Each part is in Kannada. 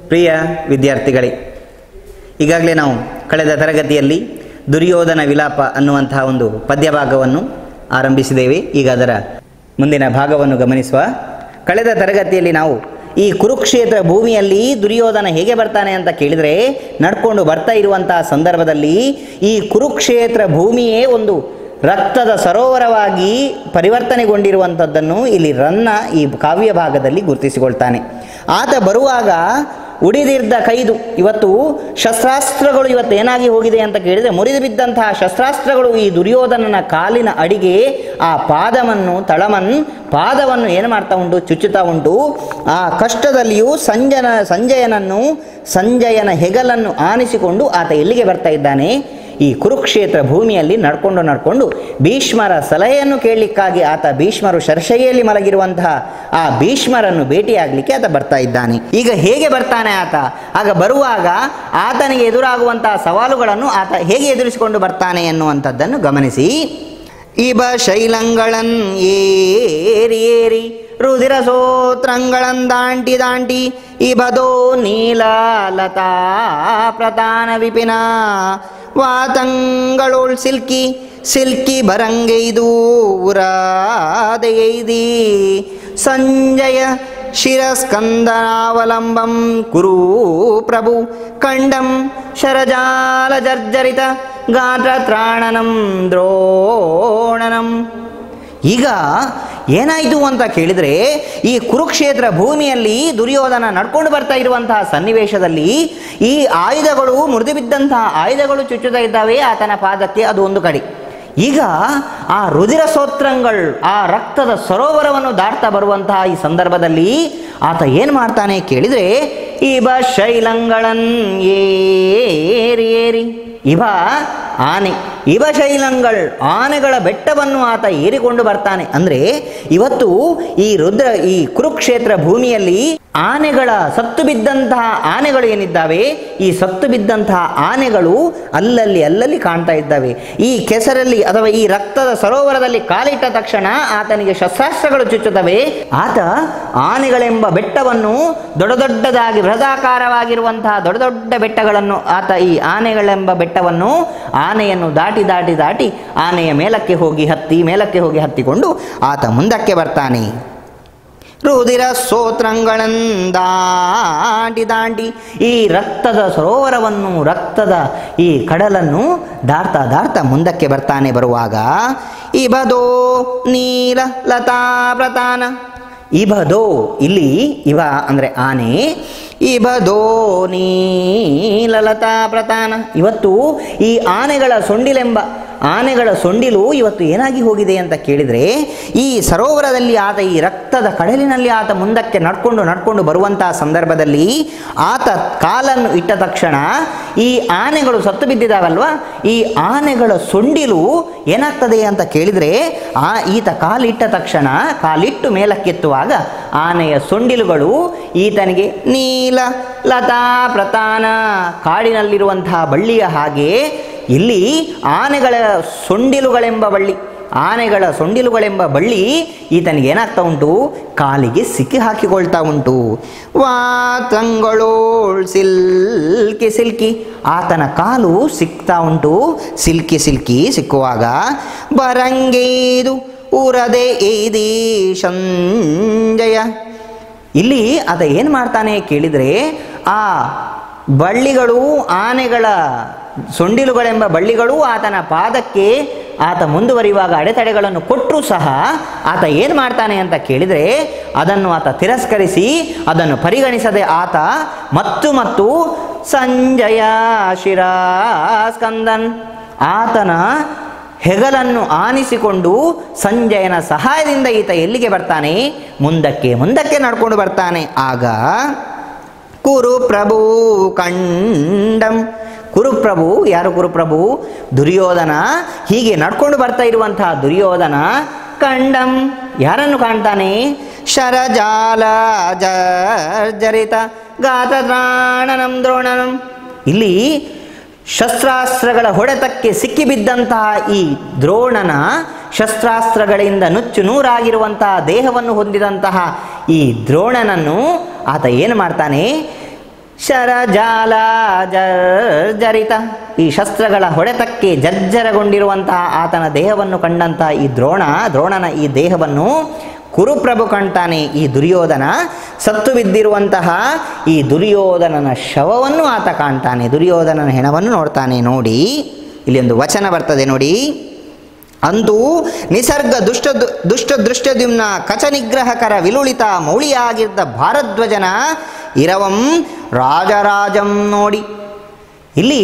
ಪ್ರಿಯ ವಿದ್ಯಾರ್ಥಿಗಳೇ ಈಗಾಗಲೇ ನಾವು ಕಳೆದ ತರಗತಿಯಲ್ಲಿ ದುರ್ಯೋಧನ ವಿಲಾಪ ಅನ್ನುವಂತಹ ಒಂದು ಪದ್ಯಭಾಗವನ್ನು ಆರಂಭಿಸಿದ್ದೇವೆ ಈಗ ಅದರ ಮುಂದಿನ ಭಾಗವನ್ನು ಗಮನಿಸುವ ಕಳೆದ ತರಗತಿಯಲ್ಲಿ ನಾವು ಈ ಕುರುಕ್ಷೇತ್ರ ಭೂಮಿಯಲ್ಲಿ ದುರ್ಯೋಧನ ಹೇಗೆ ಬರ್ತಾನೆ ಅಂತ ಕೇಳಿದರೆ ನಡ್ಕೊಂಡು ಬರ್ತಾ ಇರುವಂತಹ ಸಂದರ್ಭದಲ್ಲಿ ಈ ಕುರುಕ್ಷೇತ್ರ ಭೂಮಿಯೇ ಒಂದು ರಕ್ತದ ಸರೋವರವಾಗಿ ಪರಿವರ್ತನೆಗೊಂಡಿರುವಂಥದ್ದನ್ನು ಇಲ್ಲಿ ರನ್ನ ಈ ಕಾವ್ಯ ಭಾಗದಲ್ಲಿ ಗುರುತಿಸಿಕೊಳ್ತಾನೆ ಆತ ಬರುವಾಗ ಉಡಿದಿದ್ದ ಕೈದು ಇವತ್ತು ಶಸ್ತ್ರಾಸ್ತ್ರಗಳು ಇವತ್ತು ಏನಾಗಿ ಹೋಗಿದೆ ಅಂತ ಕೇಳಿದರೆ ಮುರಿದು ಬಿದ್ದಂತಹ ಶಸ್ತ್ರಾಸ್ತ್ರಗಳು ಈ ದುರ್ಯೋಧನನ ಕಾಲಿನ ಅಡಿಗೆ ಆ ಪಾದವನ್ನು ತಳಮನ್ ಪಾದವನ್ನು ಏನು ಮಾಡ್ತಾ ಉಂಟು ಚುಚ್ಚುತ್ತಾ ಉಂಟು ಆ ಕಷ್ಟದಲ್ಲಿಯೂ ಸಂಜನ ಸಂಜಯನನ್ನು ಸಂಜಯನ ಹೆಗಲನ್ನು ಆನಿಸಿಕೊಂಡು ಆತ ಎಲ್ಲಿಗೆ ಬರ್ತಾ ಇದ್ದಾನೆ ಈ ಕುರುಕ್ಷೇತ್ರ ಭೂಮಿಯಲ್ಲಿ ನಡ್ಕೊಂಡು ನಡ್ಕೊಂಡು ಭೀಷ್ಮರ ಸಲಹೆಯನ್ನು ಕೇಳಲಿಕ್ಕಾಗಿ ಆತ ಭೀಷ್ಮರು ಶರ್ಷೆಯಲ್ಲಿ ಮಲಗಿರುವಂತಹ ಆ ಭೀಷ್ಮರನ್ನು ಭೇಟಿಯಾಗಲಿಕ್ಕೆ ಆತ ಬರ್ತಾ ಇದ್ದಾನೆ ಈಗ ಹೇಗೆ ಬರ್ತಾನೆ ಆತ ಆಗ ಬರುವಾಗ ಆತನಿಗೆ ಎದುರಾಗುವಂತಹ ಸವಾಲುಗಳನ್ನು ಆತ ಹೇಗೆ ಎದುರಿಸಿಕೊಂಡು ಬರ್ತಾನೆ ಎನ್ನುವಂಥದ್ದನ್ನು ಗಮನಿಸಿ ಇಬ ಶೈಲಂಗಳನ್ ಏರಿ ಏರಿ ರುದಿರ ಸೋತ್ರಗಳನ್ ದಾಂಟಿ ದಾಂಟಿ ಇಬದೋ ನೀಲ ಲತಾ ಪ್ರಧಾನ ವಿಪಿನ ವಾತಂಗಳೋಳ್ ಸಿಲ್ಕಿ ಸಿಲ್ಕಿ ಬರಂಗೈದು ಉರಾದೆಯೈದಿ ಸಂಜಯ ಶಿರಸ್ಕಂದನಾವಲಂಬಂ ಕುರು ಪ್ರಭು ಕಂಡಂ ಶರಜಾಲ ಜರ್ಜರಿತ ಗಾತ್ರ ತ್ರಾಣನಂ ದ್ರೋಣನಂ ಈಗ ಏನಾಯಿತು ಅಂತ ಕೇಳಿದರೆ ಈ ಕುರುಕ್ಷೇತ್ರ ಭೂಮಿಯಲ್ಲಿ ದುರ್ಯೋಧನ ನಡ್ಕೊಂಡು ಬರ್ತಾ ಇರುವಂತಹ ಸನ್ನಿವೇಶದಲ್ಲಿ ಈ ಆಯುಧಗಳು ಮುರಿದು ಬಿದ್ದಂತಹ ಆಯುಧಗಳು ಚುಚ್ಚುತ್ತಾ ಇದ್ದಾವೆ ಆತನ ಪಾದಕ್ಕೆ ಅದು ಒಂದು ಕಡೆ ಈಗ ಆ ರುದಿರ ಸೋತ್ರಂಗಳು ಆ ರಕ್ತದ ಸರೋವರವನ್ನು ದಾಟ್ತಾ ಬರುವಂತಹ ಈ ಸಂದರ್ಭದಲ್ಲಿ ಆತ ಏನು ಮಾಡ್ತಾನೆ ಕೇಳಿದರೆ ಇಬ ಶೈಲಂಗಳನ್ ಏರಿ ಏರಿ ಇವ ಆನೆ ಇವ ಶೈಲಂಗಳ್ ಆನೆಗಳ ಬೆಟ್ಟವನ್ನು ಆತ ಏರಿಕೊಂಡು ಬರ್ತಾನೆ ಅಂದರೆ ಇವತ್ತು ಈ ರುದ್ರ ಈ ಕುರುಕ್ಷೇತ್ರ ಭೂಮಿಯಲ್ಲಿ ಆನೆಗಳ ಸತ್ತು ಬಿದ್ದಂತಹ ಆನೆಗಳು ಏನಿದ್ದಾವೆ ಈ ಸತ್ತು ಬಿದ್ದಂತಹ ಆನೆಗಳು ಅಲ್ಲಲ್ಲಿ ಅಲ್ಲಲ್ಲಿ ಕಾಣ್ತಾ ಇದ್ದಾವೆ ಈ ಕೆಸರಲ್ಲಿ ಅಥವಾ ಈ ರಕ್ತದ ಸರೋವರದಲ್ಲಿ ಕಾಲಿಟ್ಟ ತಕ್ಷಣ ಆತನಿಗೆ ಶಸ್ತ್ರಾಸ್ತ್ರಗಳು ಚುಚ್ಚುತ್ತವೆ ಆತ ಆನೆಗಳೆಂಬ ಬೆಟ್ಟವನ್ನು ದೊಡ್ಡ ದೊಡ್ಡದಾಗಿ ಬೃಹದಾಕಾರವಾಗಿರುವಂತಹ ದೊಡ್ಡ ದೊಡ್ಡ ಬೆಟ್ಟಗಳನ್ನು ಆತ ಈ ಆನೆಗಳೆಂಬ ಬೆಟ್ಟವನ್ನು ಆನೆಯನ್ನು ದಾಟಿ ದಾಟಿ ದಾಟಿ ಆನೆಯ ಮೇಲಕ್ಕೆ ಹೋಗಿ ಹತ್ತಿ ಮೇಲಕ್ಕೆ ಹೋಗಿ ಹತ್ತಿಕೊಂಡು ಆತ ಮುಂದಕ್ಕೆ ಬರ್ತಾನೆ ರುದಿರ ಸೋತ್ರಂಗಳನ್ ದಾಂಡಿ ದಾಂಡಿ ಈ ರಕ್ತದ ಸರೋವರವನ್ನು ರಕ್ತದ ಈ ಕಡಲನ್ನು ದಾಟ್ತಾ ದಾಟ್ತಾ ಮುಂದಕ್ಕೆ ಬರ್ತಾನೆ ಬರುವಾಗ ಇಬದೋ ನೀಲ ಲತಾ ಪ್ರತಾನ ಇಬದೋ ಇಲ್ಲಿ ಇವ ಅಂದರೆ ಆನೆ ಇಬದೋ ನೀಲಲತಾ ಪ್ರತಾನ ಇವತ್ತು ಈ ಆನೆಗಳ ಸೊಂಡಿಲೆಂಬ ಆನೆಗಳ ಸೊಂಡಿಲು ಇವತ್ತು ಏನಾಗಿ ಹೋಗಿದೆ ಅಂತ ಕೇಳಿದರೆ ಈ ಸರೋವರದಲ್ಲಿ ಆತ ಈ ರಕ್ತದ ಕಡಲಿನಲ್ಲಿ ಆತ ಮುಂದಕ್ಕೆ ನಡ್ಕೊಂಡು ನಡ್ಕೊಂಡು ಬರುವಂತಹ ಸಂದರ್ಭದಲ್ಲಿ ಆತ ಕಾಲನ್ನು ಇಟ್ಟ ತಕ್ಷಣ ಈ ಆನೆಗಳು ಸತ್ತು ಬಿದ್ದಿದ್ದಾವಲ್ವಾ ಈ ಆನೆಗಳ ಸೊಂಡಿಲು ಏನಾಗ್ತದೆ ಅಂತ ಕೇಳಿದರೆ ಆ ಈತ ಕಾಲಿಟ್ಟ ತಕ್ಷಣ ಕಾಲಿಟ್ಟು ಮೇಲಕ್ಕೆತ್ತುವಾಗ ಆನೆಯ ಸೊಂಡಿಲುಗಳು ಈತನಿಗೆ ನೀಲ ಲತಾ ಪ್ರತಾನ ಕಾಡಿನಲ್ಲಿರುವಂತಹ ಬಳ್ಳಿಯ ಹಾಗೆ ಇಲ್ಲಿ ಆನೆಗಳ ಸೊಂಡಿಲುಗಳೆಂಬ ಬಳ್ಳಿ ಆನೆಗಳ ಸೊಂಡಿಲುಗಳೆಂಬ ಬಳ್ಳಿ ಈತನಿಗೆ ಏನಾಗ್ತಾ ಉಂಟು ಕಾಲಿಗೆ ಸಿಕ್ಕಿ ಹಾಕಿಕೊಳ್ತಾ ಉಂಟು ವಾತಂಗಳೋಳ್ ಸಿಲ್ಕಿ ಸಿಲ್ಕಿ ಆತನ ಕಾಲು ಸಿಕ್ತಾ ಉಂಟು ಸಿಲ್ಕಿ ಸಿಲ್ಕಿ ಸಿಕ್ಕುವಾಗ ಬರಂಗೇದು ಉರದೆ ಏದಿ ಸಂಜಯ ಇಲ್ಲಿ ಆತ ಏನು ಮಾಡ್ತಾನೆ ಕೇಳಿದರೆ ಆ ಬಳ್ಳಿಗಳು ಆನೆಗಳ ಸೊಂಡಿಲುಗಳೆಂಬ ಬಳ್ಳಿಗಳು ಆತನ ಪಾದಕ್ಕೆ ಆತ ಮುಂದುವರಿಯುವಾಗ ಅಡೆತಡೆಗಳನ್ನು ಕೊಟ್ಟರೂ ಸಹ ಆತ ಏನು ಮಾಡ್ತಾನೆ ಅಂತ ಕೇಳಿದರೆ ಅದನ್ನು ಆತ ತಿರಸ್ಕರಿಸಿ ಅದನ್ನು ಪರಿಗಣಿಸದೆ ಆತ ಮತ್ತು ಮತ್ತು ಸಂಜಯ ಶಿರಾಸ್ಕಂದನ್ ಆತನ ಹೆಗಲನ್ನು ಆನಿಸಿಕೊಂಡು ಸಂಜಯನ ಸಹಾಯದಿಂದ ಈತ ಎಲ್ಲಿಗೆ ಬರ್ತಾನೆ ಮುಂದಕ್ಕೆ ಮುಂದಕ್ಕೆ ನಡ್ಕೊಂಡು ಬರ್ತಾನೆ ಆಗ ಕುರು ಪ್ರಭು ಕಂಡಂ ಕುರುಪ್ರಭು ಯಾರು ಕುರುಪ್ರಭು ದುರ್ಯೋಧನ ಹೀಗೆ ನಡ್ಕೊಂಡು ಬರ್ತಾ ಇರುವಂತಹ ದುರ್ಯೋಧನ ಕಂಡಂ ಯಾರನ್ನು ಕಾಣ್ತಾನೆ ಶರಜಾಲ ಜರ್ಜರಿತ ಗಾತದ್ರಾಣನಂ ದ್ರೋಣನಂ ಇಲ್ಲಿ ಶಸ್ತ್ರಾಸ್ತ್ರಗಳ ಹೊಡೆತಕ್ಕೆ ಸಿಕ್ಕಿಬಿದ್ದಂತಹ ಈ ದ್ರೋಣನ ಶಸ್ತ್ರಾಸ್ತ್ರಗಳಿಂದ ನುಚ್ಚು ನೂರಾಗಿರುವಂತಹ ದೇಹವನ್ನು ಹೊಂದಿದಂತಹ ಈ ದ್ರೋಣನನ್ನು ಆತ ಏನು ಮಾಡ್ತಾನೆ ಶರಜಾಲ ಜರ್ಜರಿತ ಈ ಶಸ್ತ್ರಗಳ ಹೊಡೆತಕ್ಕೆ ಜರ್ಜರಗೊಂಡಿರುವಂತಹ ಆತನ ದೇಹವನ್ನು ಕಂಡಂತಹ ಈ ದ್ರೋಣ ದ್ರೋಣನ ಈ ದೇಹವನ್ನು ಕುರುಪ್ರಭು ಕಾಣ್ತಾನೆ ಈ ದುರ್ಯೋಧನ ಸತ್ತು ಬಿದ್ದಿರುವಂತಹ ಈ ದುರ್ಯೋಧನನ ಶವವನ್ನು ಆತ ಕಾಣ್ತಾನೆ ದುರ್ಯೋಧನನ ಹೆಣವನ್ನು ನೋಡ್ತಾನೆ ನೋಡಿ ಇಲ್ಲಿ ಒಂದು ವಚನ ಬರ್ತದೆ ನೋಡಿ ಅಂತೂ ನಿಸರ್ಗ ದುಷ್ಟ ದುಷ್ಟ ದೃಷ್ಟದ್ಯುಮ್ನ ಕಚ ನಿಗ್ರಹಕರ ವಿಲುಳಿತ ಮೌಳಿಯಾಗಿದ್ದ ಭಾರದ್ವಜನ ಇರವಂ ರಾಜರಾಜಂ ನೋಡಿ ಇಲ್ಲಿ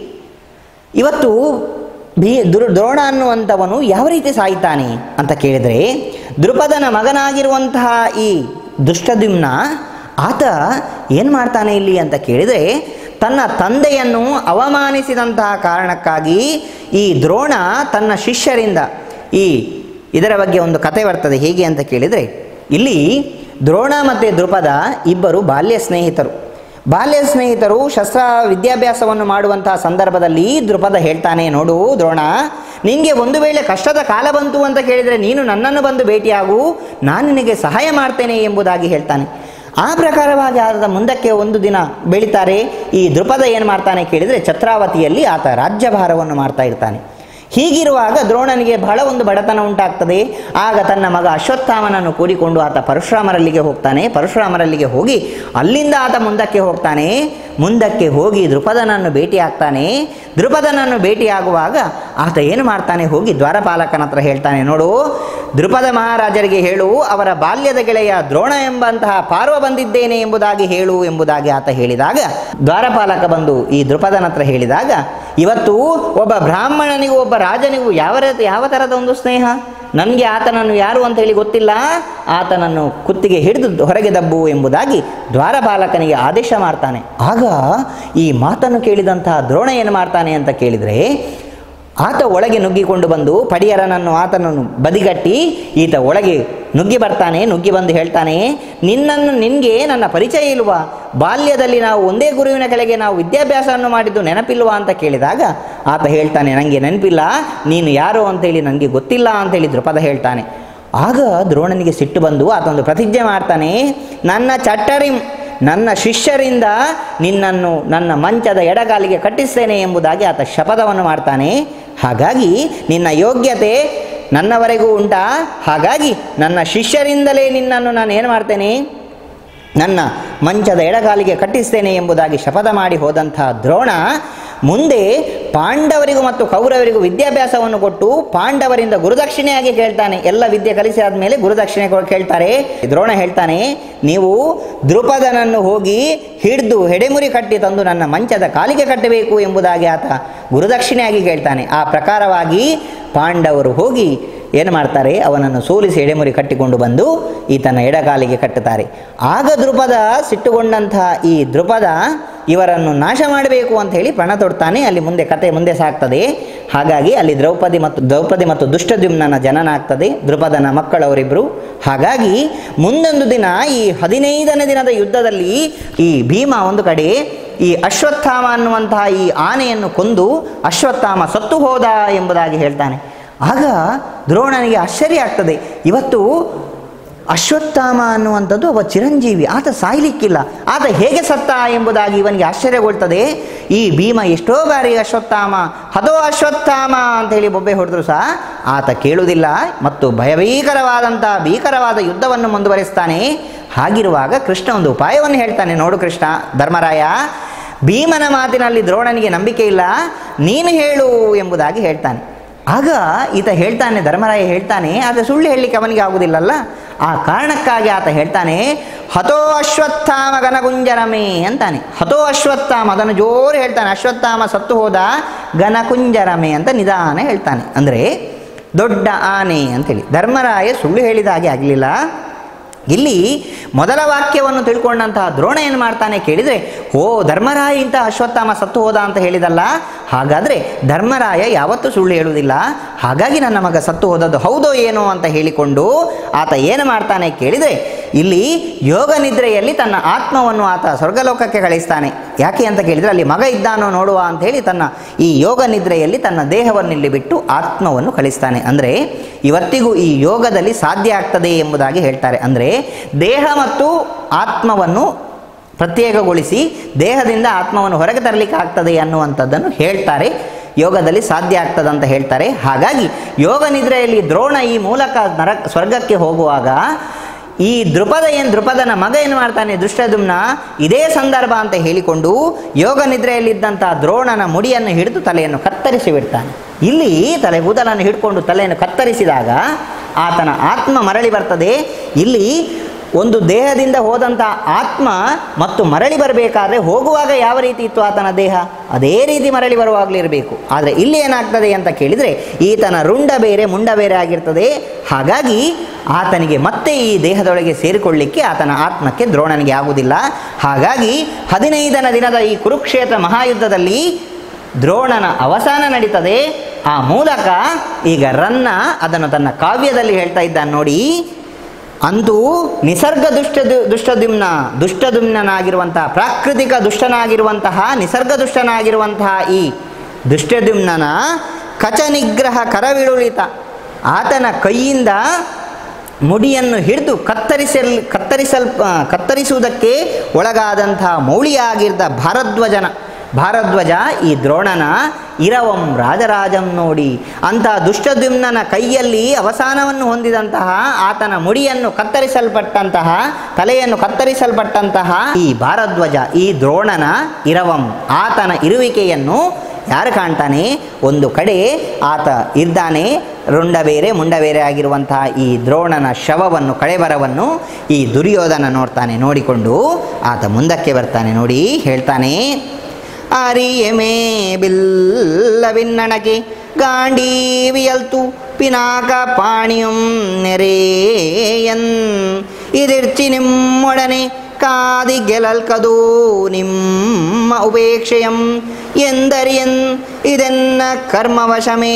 ಇವತ್ತು ಭೀ ದುರ್ ದ್ರೋಣ ಅನ್ನುವಂಥವನು ಯಾವ ರೀತಿ ಸಾಯ್ತಾನೆ ಅಂತ ಕೇಳಿದರೆ ದೃಪದನ ಮಗನಾಗಿರುವಂತಹ ಈ ದುಷ್ಟದ್ಯುಮ್ನ ಆತ ಏನು ಮಾಡ್ತಾನೆ ಇಲ್ಲಿ ಅಂತ ಕೇಳಿದರೆ ತನ್ನ ತಂದೆಯನ್ನು ಅವಮಾನಿಸಿದಂತಹ ಕಾರಣಕ್ಕಾಗಿ ಈ ದ್ರೋಣ ತನ್ನ ಶಿಷ್ಯರಿಂದ ಈ ಇದರ ಬಗ್ಗೆ ಒಂದು ಕತೆ ಬರ್ತದೆ ಹೇಗೆ ಅಂತ ಕೇಳಿದರೆ ಇಲ್ಲಿ ದ್ರೋಣ ಮತ್ತು ದೃಪದ ಇಬ್ಬರು ಬಾಲ್ಯ ಸ್ನೇಹಿತರು ಬಾಲ್ಯ ಸ್ನೇಹಿತರು ಶಸ್ತ್ರ ವಿದ್ಯಾಭ್ಯಾಸವನ್ನು ಮಾಡುವಂತಹ ಸಂದರ್ಭದಲ್ಲಿ ದೃಪದ ಹೇಳ್ತಾನೆ ನೋಡು ದ್ರೋಣ ನಿನಗೆ ಒಂದು ವೇಳೆ ಕಷ್ಟದ ಕಾಲ ಬಂತು ಅಂತ ಕೇಳಿದರೆ ನೀನು ನನ್ನನ್ನು ಬಂದು ಭೇಟಿಯಾಗು ನಾನು ನಿನಗೆ ಸಹಾಯ ಮಾಡ್ತೇನೆ ಎಂಬುದಾಗಿ ಹೇಳ್ತಾನೆ ಆ ಪ್ರಕಾರವಾಗಿ ಆದ ಮುಂದಕ್ಕೆ ಒಂದು ದಿನ ಬೆಳಿತಾರೆ ಈ ದೃಪದ ಏನು ಮಾಡ್ತಾನೆ ಕೇಳಿದರೆ ಛತ್ರಾವತಿಯಲ್ಲಿ ಆತ ರಾಜ್ಯಭಾರವನ್ನು ಮಾಡ್ತಾ ಇರ್ತಾನೆ ಹೀಗಿರುವಾಗ ದ್ರೋಣನಿಗೆ ಬಹಳ ಒಂದು ಬಡತನ ಉಂಟಾಗ್ತದೆ ಆಗ ತನ್ನ ಮಗ ಅಶ್ವತ್ಥಾಮನನ್ನು ಕೂಡಿಕೊಂಡು ಆತ ಪರಶುರಾಮರಲ್ಲಿಗೆ ಹೋಗ್ತಾನೆ ಪರಶುರಾಮರಲ್ಲಿಗೆ ಹೋಗಿ ಅಲ್ಲಿಂದ ಆತ ಮುಂದಕ್ಕೆ ಹೋಗ್ತಾನೆ ಮುಂದಕ್ಕೆ ಹೋಗಿ ದೃಪದನನ್ನು ಭೇಟಿಯಾಗ್ತಾನೆ ದೃಪದನನ್ನು ಭೇಟಿಯಾಗುವಾಗ ಆತ ಏನು ಮಾಡ್ತಾನೆ ಹೋಗಿ ದ್ವಾರಪಾಲಕನ ಹತ್ರ ಹೇಳ್ತಾನೆ ನೋಡು ದೃಪದ ಮಹಾರಾಜರಿಗೆ ಹೇಳು ಅವರ ಬಾಲ್ಯದ ಗೆಳೆಯ ದ್ರೋಣ ಎಂಬಂತಹ ಪಾರ್ವ ಬಂದಿದ್ದೇನೆ ಎಂಬುದಾಗಿ ಹೇಳು ಎಂಬುದಾಗಿ ಆತ ಹೇಳಿದಾಗ ದ್ವಾರಪಾಲಕ ಬಂದು ಈ ದೃಪದನ ಹತ್ರ ಹೇಳಿದಾಗ ಇವತ್ತು ಒಬ್ಬ ಬ್ರಾಹ್ಮಣನಿಗೂ ಒಬ್ಬ ರಾಜನಿಗೂ ಯಾವ ರೀತಿ ಯಾವ ಥರದ ಒಂದು ಸ್ನೇಹ ನನಗೆ ಆತನನ್ನು ಯಾರು ಅಂತ ಹೇಳಿ ಗೊತ್ತಿಲ್ಲ ಆತನನ್ನು ಕುತ್ತಿಗೆ ಹಿಡಿದು ಹೊರಗೆ ದಬ್ಬು ಎಂಬುದಾಗಿ ದ್ವಾರಪಾಲಕನಿಗೆ ಆದೇಶ ಮಾಡ್ತಾನೆ ಆಗ ಈ ಮಾತನ್ನು ಕೇಳಿದಂತಹ ದ್ರೋಣ ಏನು ಮಾಡ್ತಾನೆ ಅಂತ ಕೇಳಿದರೆ ಆತ ಒಳಗೆ ನುಗ್ಗಿಕೊಂಡು ಬಂದು ಪಡಿಯರನನ್ನು ಆತನನ್ನು ಬದಿಗಟ್ಟಿ ಈತ ಒಳಗೆ ನುಗ್ಗಿ ಬರ್ತಾನೆ ನುಗ್ಗಿ ಬಂದು ಹೇಳ್ತಾನೆ ನಿನ್ನನ್ನು ನಿನಗೆ ನನ್ನ ಪರಿಚಯ ಇಲ್ವಾ ಬಾಲ್ಯದಲ್ಲಿ ನಾವು ಒಂದೇ ಗುರುವಿನ ಕೆಳಗೆ ನಾವು ವಿದ್ಯಾಭ್ಯಾಸವನ್ನು ಮಾಡಿದ್ದು ನೆನಪಿಲ್ವಾ ಅಂತ ಕೇಳಿದಾಗ ಆತ ಹೇಳ್ತಾನೆ ನನಗೆ ನೆನಪಿಲ್ಲ ನೀನು ಯಾರು ಅಂತೇಳಿ ನನಗೆ ಗೊತ್ತಿಲ್ಲ ಅಂತೇಳಿ ದೃಪದ ಹೇಳ್ತಾನೆ ಆಗ ದ್ರೋಣನಿಗೆ ಸಿಟ್ಟು ಬಂದು ಆತೊಂದು ಪ್ರತಿಜ್ಞೆ ಮಾಡ್ತಾನೆ ನನ್ನ ಚಟ್ಟರಿ ನನ್ನ ಶಿಷ್ಯರಿಂದ ನಿನ್ನನ್ನು ನನ್ನ ಮಂಚದ ಎಡಗಾಲಿಗೆ ಕಟ್ಟಿಸ್ತೇನೆ ಎಂಬುದಾಗಿ ಆತ ಶಪಥವನ್ನು ಮಾಡ್ತಾನೆ ಹಾಗಾಗಿ ನಿನ್ನ ಯೋಗ್ಯತೆ ನನ್ನವರೆಗೂ ಉಂಟಾ ಹಾಗಾಗಿ ನನ್ನ ಶಿಷ್ಯರಿಂದಲೇ ನಿನ್ನನ್ನು ನಾನು ಏನು ಮಾಡ್ತೇನೆ ನನ್ನ ಮಂಚದ ಎಡಗಾಲಿಗೆ ಕಟ್ಟಿಸ್ತೇನೆ ಎಂಬುದಾಗಿ ಶಪಥ ಮಾಡಿ ಹೋದಂತಹ ದ್ರೋಣ ಮುಂದೆ ಪಾಂಡವರಿಗೂ ಮತ್ತು ಕೌರವರಿಗೂ ವಿದ್ಯಾಭ್ಯಾಸವನ್ನು ಕೊಟ್ಟು ಪಾಂಡವರಿಂದ ಗುರುದಕ್ಷಿಣೆಯಾಗಿ ಕೇಳ್ತಾನೆ ಎಲ್ಲ ವಿದ್ಯೆ ಕಲಿಸಿ ಆದಮೇಲೆ ಗುರುದಕ್ಷಿಣೆ ಕೊ- ಕೇಳ್ತಾರೆ ದ್ರೋಣ ಹೇಳ್ತಾನೆ ನೀವು ದೃಪದನನ್ನು ಹೋಗಿ ಹಿಡಿದು ಹೆಡೆಮುರಿ ಕಟ್ಟಿ ತಂದು ನನ್ನ ಮಂಚದ ಕಾಲಿಗೆ ಕಟ್ಟಬೇಕು ಎಂಬುದಾಗಿ ಆತ ಗುರುದಕ್ಷಿಣೆಯಾಗಿ ಕೇಳ್ತಾನೆ ಆ ಪ್ರಕಾರವಾಗಿ ಪಾಂಡವರು ಹೋಗಿ ಏನು ಮಾಡ್ತಾರೆ ಅವನನ್ನು ಸೋಲಿಸಿ ಎಡೆಮುರಿ ಕಟ್ಟಿಕೊಂಡು ಬಂದು ಈತನ ಎಡಗಾಲಿಗೆ ಕಟ್ಟುತ್ತಾರೆ ಆಗ ದೃಪದ ಸಿಟ್ಟುಗೊಂಡಂತಹ ಈ ದೃಪದ ಇವರನ್ನು ನಾಶ ಮಾಡಬೇಕು ಅಂತ ಹೇಳಿ ಪಣ ತೊಡ್ತಾನೆ ಅಲ್ಲಿ ಮುಂದೆ ಕತೆ ಮುಂದೆ ಸಾಗ್ತದೆ ಹಾಗಾಗಿ ಅಲ್ಲಿ ದ್ರೌಪದಿ ಮತ್ತು ದ್ರೌಪದಿ ಮತ್ತು ದುಷ್ಟದ್ಯುಮ್ನನ ಜನನ ಆಗ್ತದೆ ದೃಪದನ ಮಕ್ಕಳವರಿಬ್ಬರು ಹಾಗಾಗಿ ಮುಂದೊಂದು ದಿನ ಈ ಹದಿನೈದನೇ ದಿನದ ಯುದ್ಧದಲ್ಲಿ ಈ ಭೀಮ ಒಂದು ಕಡೆ ಈ ಅಶ್ವತ್ಥಾಮ ಅನ್ನುವಂತಹ ಈ ಆನೆಯನ್ನು ಕೊಂದು ಅಶ್ವತ್ಥಾಮ ಸತ್ತು ಹೋದ ಎಂಬುದಾಗಿ ಹೇಳ್ತಾನೆ ಆಗ ದ್ರೋಣನಿಗೆ ಆಶ್ಚರ್ಯ ಆಗ್ತದೆ ಇವತ್ತು ಅಶ್ವತ್ಥಾಮ ಅನ್ನುವಂಥದ್ದು ಒಬ್ಬ ಚಿರಂಜೀವಿ ಆತ ಸಾಯ್ಲಿಕ್ಕಿಲ್ಲ ಆತ ಹೇಗೆ ಸತ್ತ ಎಂಬುದಾಗಿ ಇವನಿಗೆ ಆಶ್ಚರ್ಯಗೊಳ್ತದೆ ಈ ಭೀಮ ಎಷ್ಟೋ ಬಾರಿ ಅಶ್ವತ್ಥಾಮ ಹದೋ ಅಶ್ವತ್ಥಾಮ ಅಂತ ಹೇಳಿ ಬೊಬ್ಬೆ ಹೊಡೆದ್ರು ಸಹ ಆತ ಕೇಳುವುದಿಲ್ಲ ಮತ್ತು ಭಯಭೀಕರವಾದಂಥ ಭೀಕರವಾದ ಯುದ್ಧವನ್ನು ಮುಂದುವರಿಸ್ತಾನೆ ಹಾಗಿರುವಾಗ ಕೃಷ್ಣ ಒಂದು ಉಪಾಯವನ್ನು ಹೇಳ್ತಾನೆ ನೋಡು ಕೃಷ್ಣ ಧರ್ಮರಾಯ ಭೀಮನ ಮಾತಿನಲ್ಲಿ ದ್ರೋಣನಿಗೆ ನಂಬಿಕೆ ಇಲ್ಲ ನೀನು ಹೇಳು ಎಂಬುದಾಗಿ ಹೇಳ್ತಾನೆ ಆಗ ಈತ ಹೇಳ್ತಾನೆ ಧರ್ಮರಾಯ ಹೇಳ್ತಾನೆ ಆದರೆ ಸುಳ್ಳು ಹೇಳಲಿಕ್ಕೆ ಅವನಿಗೆ ಆಗುವುದಿಲ್ಲಲ್ಲ ಆ ಕಾರಣಕ್ಕಾಗಿ ಆತ ಹೇಳ್ತಾನೆ ಹತೋ ಅಶ್ವತ್ಥಾಮ ಗನಕುಂಜರಮೇ ಅಂತಾನೆ ಹತೋ ಅಶ್ವತ್ಥಾಮ ಅದನ್ನು ಜೋರು ಹೇಳ್ತಾನೆ ಅಶ್ವತ್ಥಾಮ ಸತ್ತು ಹೋದ ಗನಕುಂಜರಮೆ ಅಂತ ನಿಧಾನ ಹೇಳ್ತಾನೆ ಅಂದರೆ ದೊಡ್ಡ ಆನೆ ಅಂತೇಳಿ ಧರ್ಮರಾಯ ಸುಳ್ಳು ಹೇಳಿದ ಹಾಗೆ ಆಗಲಿಲ್ಲ ಇಲ್ಲಿ ಮೊದಲ ವಾಕ್ಯವನ್ನು ತಿಳ್ಕೊಂಡಂತಹ ದ್ರೋಣ ಏನು ಮಾಡ್ತಾನೆ ಕೇಳಿದರೆ ಓ ಧರ್ಮರಾಯ ಇಂಥ ಅಶ್ವತ್ಥಾಮ ಸತ್ತು ಹೋದ ಅಂತ ಹೇಳಿದಲ್ಲ ಹಾಗಾದರೆ ಧರ್ಮರಾಯ ಯಾವತ್ತೂ ಸುಳ್ಳು ಹೇಳುವುದಿಲ್ಲ ಹಾಗಾಗಿ ನನ್ನ ಮಗ ಸತ್ತು ಹೋದದ್ದು ಹೌದೋ ಏನೋ ಅಂತ ಹೇಳಿಕೊಂಡು ಆತ ಏನು ಮಾಡ್ತಾನೆ ಕೇಳಿದರೆ ಇಲ್ಲಿ ಯೋಗ ನಿದ್ರೆಯಲ್ಲಿ ತನ್ನ ಆತ್ಮವನ್ನು ಆತ ಸ್ವರ್ಗಲೋಕಕ್ಕೆ ಕಳಿಸ್ತಾನೆ ಯಾಕೆ ಅಂತ ಕೇಳಿದರೆ ಅಲ್ಲಿ ಮಗ ಇದ್ದಾನೋ ನೋಡುವ ಅಂತ ಹೇಳಿ ತನ್ನ ಈ ಯೋಗ ನಿದ್ರೆಯಲ್ಲಿ ತನ್ನ ದೇಹವನ್ನು ಇಲ್ಲಿ ಬಿಟ್ಟು ಆತ್ಮವನ್ನು ಕಳಿಸ್ತಾನೆ ಅಂದರೆ ಇವತ್ತಿಗೂ ಈ ಯೋಗದಲ್ಲಿ ಸಾಧ್ಯ ಆಗ್ತದೆ ಎಂಬುದಾಗಿ ಹೇಳ್ತಾರೆ ಅಂದರೆ ದೇಹ ಮತ್ತು ಆತ್ಮವನ್ನು ಪ್ರತ್ಯೇಕಗೊಳಿಸಿ ದೇಹದಿಂದ ಆತ್ಮವನ್ನು ಹೊರಗೆ ತರಲಿಕ್ಕೆ ಆಗ್ತದೆ ಅನ್ನುವಂಥದ್ದನ್ನು ಹೇಳ್ತಾರೆ ಯೋಗದಲ್ಲಿ ಸಾಧ್ಯ ಆಗ್ತದೆ ಅಂತ ಹೇಳ್ತಾರೆ ಹಾಗಾಗಿ ಯೋಗ ನಿದ್ರೆಯಲ್ಲಿ ದ್ರೋಣ ಈ ಮೂಲಕ ನರ ಸ್ವರ್ಗಕ್ಕೆ ಹೋಗುವಾಗ ಈ ದೃಪದ ಏನು ದೃಪದನ ಮಗ ಏನು ಮಾಡ್ತಾನೆ ದುಷ್ಟದುಮ್ನ ಇದೇ ಸಂದರ್ಭ ಅಂತ ಹೇಳಿಕೊಂಡು ಯೋಗ ನಿದ್ರೆಯಲ್ಲಿದ್ದಂಥ ದ್ರೋಣನ ಮುಡಿಯನ್ನು ಹಿಡಿದು ತಲೆಯನ್ನು ಕತ್ತರಿಸಿ ಬಿಡ್ತಾನೆ ಇಲ್ಲಿ ತಲೆ ಕೂದಲನ್ನು ಹಿಡ್ಕೊಂಡು ತಲೆಯನ್ನು ಕತ್ತರಿಸಿದಾಗ ಆತನ ಆತ್ಮ ಮರಳಿ ಬರ್ತದೆ ಇಲ್ಲಿ ಒಂದು ದೇಹದಿಂದ ಹೋದಂಥ ಆತ್ಮ ಮತ್ತು ಮರಳಿ ಬರಬೇಕಾದ್ರೆ ಹೋಗುವಾಗ ಯಾವ ರೀತಿ ಇತ್ತು ಆತನ ದೇಹ ಅದೇ ರೀತಿ ಮರಳಿ ಬರುವಾಗಲಿರಬೇಕು ಆದರೆ ಇಲ್ಲಿ ಏನಾಗ್ತದೆ ಅಂತ ಕೇಳಿದರೆ ಈತನ ರುಂಡ ಬೇರೆ ಮುಂಡ ಬೇರೆ ಆಗಿರ್ತದೆ ಹಾಗಾಗಿ ಆತನಿಗೆ ಮತ್ತೆ ಈ ದೇಹದೊಳಗೆ ಸೇರಿಕೊಳ್ಳಿಕ್ಕೆ ಆತನ ಆತ್ಮಕ್ಕೆ ದ್ರೋಣನಿಗೆ ಆಗುವುದಿಲ್ಲ ಹಾಗಾಗಿ ಹದಿನೈದನ ದಿನದ ಈ ಕುರುಕ್ಷೇತ್ರ ಮಹಾಯುದ್ಧದಲ್ಲಿ ದ್ರೋಣನ ಅವಸಾನ ನಡೀತದೆ ಆ ಮೂಲಕ ಈಗ ರನ್ನ ಅದನ್ನು ತನ್ನ ಕಾವ್ಯದಲ್ಲಿ ಹೇಳ್ತಾ ಇದ್ದಾನೆ ನೋಡಿ ಅಂತೂ ನಿಸರ್ಗ ದುಷ್ಟ ದುಷ್ಟದುಮ್ನ ದುಷ್ಟದುಮ್ನಾಗಿರುವಂತಹ ಪ್ರಾಕೃತಿಕ ದುಷ್ಟನಾಗಿರುವಂತಹ ನಿಸರ್ಗ ದುಷ್ಟನಾಗಿರುವಂತಹ ಈ ದುಷ್ಟದುಮ್ನನ ಕಚ ನಿಗ್ರಹ ಕರವಿಳುಳಿತ ಆತನ ಕೈಯಿಂದ ಮುಡಿಯನ್ನು ಹಿಡಿದು ಕತ್ತರಿಸಲ್ ಕತ್ತರಿಸಲ್ ಕತ್ತರಿಸುವುದಕ್ಕೆ ಒಳಗಾದಂತಹ ಮೌಳಿಯಾಗಿದ್ದ ಭಾರದ್ವಜನ ಭಾರದ್ವಜ ಈ ದ್ರೋಣನ ಇರವಂ ರಾಜರಾಜಂ ನೋಡಿ ಅಂತಹ ದುಷ್ಟದ್ಯುಮ್ನನ ಕೈಯಲ್ಲಿ ಅವಸಾನವನ್ನು ಹೊಂದಿದಂತಹ ಆತನ ಮುಡಿಯನ್ನು ಕತ್ತರಿಸಲ್ಪಟ್ಟಂತಹ ತಲೆಯನ್ನು ಕತ್ತರಿಸಲ್ಪಟ್ಟಂತಹ ಈ ಭಾರದ್ವಜ ಈ ದ್ರೋಣನ ಇರವಂ ಆತನ ಇರುವಿಕೆಯನ್ನು ಯಾರು ಕಾಣ್ತಾನೆ ಒಂದು ಕಡೆ ಆತ ಇದ್ದಾನೆ ರುಂಡ ಬೇರೆ ಮುಂಡ ಬೇರೆ ಆಗಿರುವಂತಹ ಈ ದ್ರೋಣನ ಶವವನ್ನು ಕಳೆಬರವನ್ನು ಈ ದುರ್ಯೋಧನ ನೋಡ್ತಾನೆ ನೋಡಿಕೊಂಡು ಆತ ಮುಂದಕ್ಕೆ ಬರ್ತಾನೆ ನೋಡಿ ಹೇಳ್ತಾನೆ ಅರಿಯಮೇ ಬಿಲ್ಲವಿನ್ನಣಕೆ ಗಾಂಡೀವಿಯಲ್ತು ಪಿನಾಕ ಪಾಣಿಯಂ ನೆರೆಯನ್ ಇದಿರ್ಚಿ ನಿಮ್ಮೊಡನೆ ಕಾದಿ ಗೆಲಲ್ಕದು ನಿಮ್ಮ ಉಪೇಕ್ಷೆಯಂ ಎಂದರಿಯನ್ ಇದೆನ್ನ ಕರ್ಮವಶಮೇ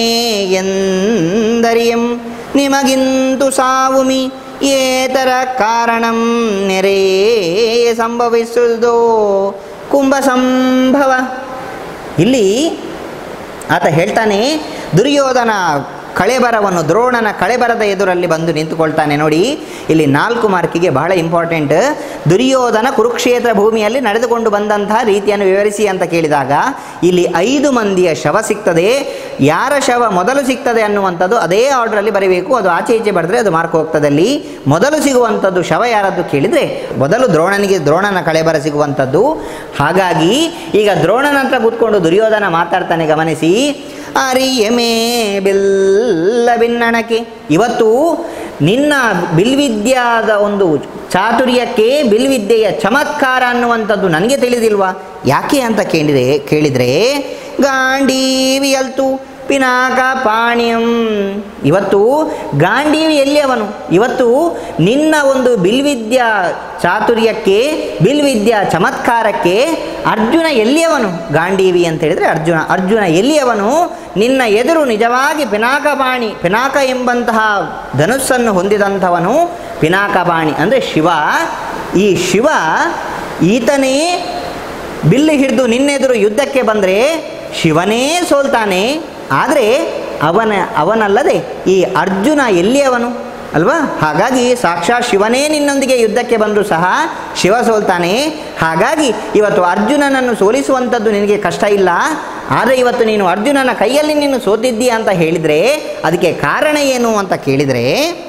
ಎಂದರಿಯಂ ನಿಮಗಿಂತು ಸಾವುಮಿ ಏತರ ಕಾರಣಂ ನೆರೇ ಸಂಭವಿಸುವುದೋ ಕುಂಭ ಸಂಭವ ಇಲ್ಲಿ ಆತ ಹೇಳ್ತಾನೆ ದುರ್ಯೋಧನ ಕಳೆಬರವನ್ನು ದ್ರೋಣನ ಕಳೆಬರದ ಎದುರಲ್ಲಿ ಬಂದು ನಿಂತುಕೊಳ್ತಾನೆ ನೋಡಿ ಇಲ್ಲಿ ನಾಲ್ಕು ಮಾರ್ಕಿಗೆ ಬಹಳ ಇಂಪಾರ್ಟೆಂಟ್ ದುರ್ಯೋಧನ ಕುರುಕ್ಷೇತ್ರ ಭೂಮಿಯಲ್ಲಿ ನಡೆದುಕೊಂಡು ಬಂದಂತಹ ರೀತಿಯನ್ನು ವಿವರಿಸಿ ಅಂತ ಕೇಳಿದಾಗ ಇಲ್ಲಿ ಐದು ಮಂದಿಯ ಶವ ಸಿಗ್ತದೆ ಯಾರ ಶವ ಮೊದಲು ಸಿಗ್ತದೆ ಅನ್ನುವಂಥದ್ದು ಅದೇ ಆರ್ಡ್ರಲ್ಲಿ ಬರೀಬೇಕು ಅದು ಆಚೆ ಈಚೆ ಬರೆದ್ರೆ ಅದು ಮಾರ್ಕ್ ಹೋಗ್ತದೆ ಅಲ್ಲಿ ಮೊದಲು ಸಿಗುವಂಥದ್ದು ಶವ ಯಾರದ್ದು ಕೇಳಿದರೆ ಮೊದಲು ದ್ರೋಣನಿಗೆ ದ್ರೋಣನ ಕಳೆಬರ ಸಿಗುವಂಥದ್ದು ಹಾಗಾಗಿ ಈಗ ದ್ರೋಣನ ಹತ್ರ ಕೂತ್ಕೊಂಡು ದುರ್ಯೋಧನ ಮಾತಾಡ್ತಾನೆ ಗಮನಿಸಿ ಅರಿಯಮೇ ಬಿಲ್ಲ ಬಿನ್ನಣಕೆ ಇವತ್ತು ನಿನ್ನ ಬಿಲ್ವಿದ್ಯಾದ ಒಂದು ಚಾತುರ್ಯಕ್ಕೆ ಬಿಲ್ವಿದ್ಯೆಯ ಚಮತ್ಕಾರ ಅನ್ನುವಂಥದ್ದು ನನಗೆ ತಿಳಿದಿಲ್ವಾ ಯಾಕೆ ಅಂತ ಕೇಳಿದರೆ ಕೇಳಿದರೆ ಗಾಂಡೀವಿಯಲ್ತು ಪಿನಾಕ ಪಾಣ್ಯಂ ಇವತ್ತು ಗಾಂಡೀವಿ ಎಲ್ಲಿ ಅವನು ಇವತ್ತು ನಿನ್ನ ಒಂದು ಬಿಲ್ವಿದ್ಯಾ ಚಾತುರ್ಯಕ್ಕೆ ಬಿಲ್ವಿದ್ಯಾ ಚಮತ್ಕಾರಕ್ಕೆ ಅರ್ಜುನ ಎಲ್ಲಿಯವನು ಗಾಂಡೀವಿ ಅಂತ ಹೇಳಿದರೆ ಅರ್ಜುನ ಅರ್ಜುನ ಎಲ್ಲಿಯವನು ನಿನ್ನ ಎದುರು ನಿಜವಾಗಿ ಪಿನಾಕಪಾಣಿ ಪಿನಾಕ ಎಂಬಂತಹ ಧನುಸ್ಸನ್ನು ಹೊಂದಿದಂಥವನು ಪಿನಾಕಪಾಣಿ ಅಂದರೆ ಶಿವ ಈ ಶಿವ ಈತನೇ ಬಿಲ್ಲು ಹಿಡಿದು ನಿನ್ನೆದುರು ಯುದ್ಧಕ್ಕೆ ಬಂದರೆ ಶಿವನೇ ಸೋಲ್ತಾನೆ ಆದರೆ ಅವನ ಅವನಲ್ಲದೆ ಈ ಅರ್ಜುನ ಎಲ್ಲಿಯವನು ಅಲ್ವಾ ಹಾಗಾಗಿ ಸಾಕ್ಷಾತ್ ಶಿವನೇ ನಿನ್ನೊಂದಿಗೆ ಯುದ್ಧಕ್ಕೆ ಬಂದರೂ ಸಹ ಶಿವ ಸೋಲ್ತಾನೆ ಹಾಗಾಗಿ ಇವತ್ತು ಅರ್ಜುನನನ್ನು ಸೋಲಿಸುವಂಥದ್ದು ನಿನಗೆ ಕಷ್ಟ ಇಲ್ಲ ಆದರೆ ಇವತ್ತು ನೀನು ಅರ್ಜುನನ ಕೈಯಲ್ಲಿ ನೀನು ಸೋತಿದ್ದೀಯ ಅಂತ ಹೇಳಿದರೆ ಅದಕ್ಕೆ ಕಾರಣ ಏನು ಅಂತ ಕೇಳಿದರೆ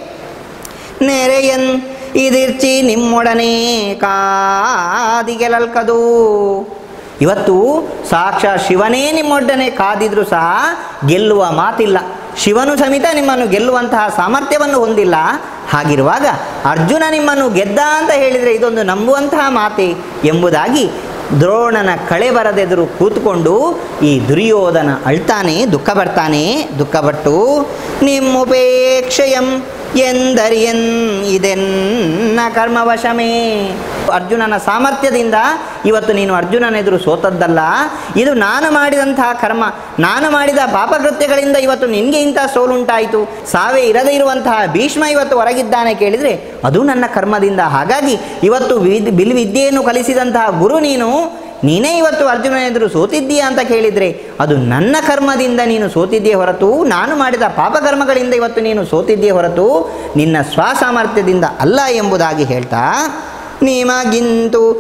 ನೆರೆಯನ್ ಇದಿರ್ಚಿ ನಿಮ್ಮೊಡನೆ ಕಾದಿಗೆಲಲ್ಕದು ಇವತ್ತು ಸಾಕ್ಷಾ ಶಿವನೇ ನಿಮ್ಮೊಡನೆ ಕಾದಿದ್ರು ಸಹ ಗೆಲ್ಲುವ ಮಾತಿಲ್ಲ ಶಿವನು ಸಮೇತ ನಿಮ್ಮನ್ನು ಗೆಲ್ಲುವಂತಹ ಸಾಮರ್ಥ್ಯವನ್ನು ಹೊಂದಿಲ್ಲ ಹಾಗಿರುವಾಗ ಅರ್ಜುನ ನಿಮ್ಮನ್ನು ಗೆದ್ದ ಅಂತ ಹೇಳಿದರೆ ಇದೊಂದು ನಂಬುವಂತಹ ಮಾತೆ ಎಂಬುದಾಗಿ ದ್ರೋಣನ ಕಳೆ ಬರದೆದುರು ಕೂತ್ಕೊಂಡು ಈ ದುರ್ಯೋಧನ ಅಳ್ತಾನೆ ದುಃಖ ಬರ್ತಾನೆ ದುಃಖಪಟ್ಟು ನಿಮ್ಮುಪೇಕ್ಷೆಯಂ ಎಂದರಿಯನ್ ಇದೆನ್ನ ಕರ್ಮವಶಮೇ ಅರ್ಜುನನ ಸಾಮರ್ಥ್ಯದಿಂದ ಇವತ್ತು ನೀನು ಅರ್ಜುನನ ಎದುರು ಸೋತದ್ದಲ್ಲ ಇದು ನಾನು ಮಾಡಿದಂತಹ ಕರ್ಮ ನಾನು ಮಾಡಿದ ಪಾಪಕೃತ್ಯಗಳಿಂದ ಇವತ್ತು ನಿನಗೆ ಇಂಥ ಸೋಲುಂಟಾಯಿತು ಸಾವೇ ಇರದೇ ಇರುವಂತಹ ಭೀಷ್ಮ ಇವತ್ತು ಹೊರಗಿದ್ದಾನೆ ಕೇಳಿದರೆ ಅದು ನನ್ನ ಕರ್ಮದಿಂದ ಹಾಗಾಗಿ ಇವತ್ತು ವಿದ್ ಬಿಲ್ವಿದ್ಯೆಯನ್ನು ಕಲಿಸಿದಂತಹ ಗುರು ನೀನು ನೀನೇ ಇವತ್ತು ಅರ್ಜುನನ ಎದುರು ಸೋತಿದ್ದೀಯಾ ಅಂತ ಕೇಳಿದರೆ ಅದು ನನ್ನ ಕರ್ಮದಿಂದ ನೀನು ಸೋತಿದ್ದೀಯೇ ಹೊರತು ನಾನು ಮಾಡಿದ ಪಾಪಕರ್ಮಗಳಿಂದ ಇವತ್ತು ನೀನು ಸೋತಿದ್ದೀಯೇ ಹೊರತು ನಿನ್ನ ಸ್ವಸಾಮರ್ಥ್ಯದಿಂದ ಅಲ್ಲ ಎಂಬುದಾಗಿ ಹೇಳ್ತಾ ನಿಮಗಿಂತು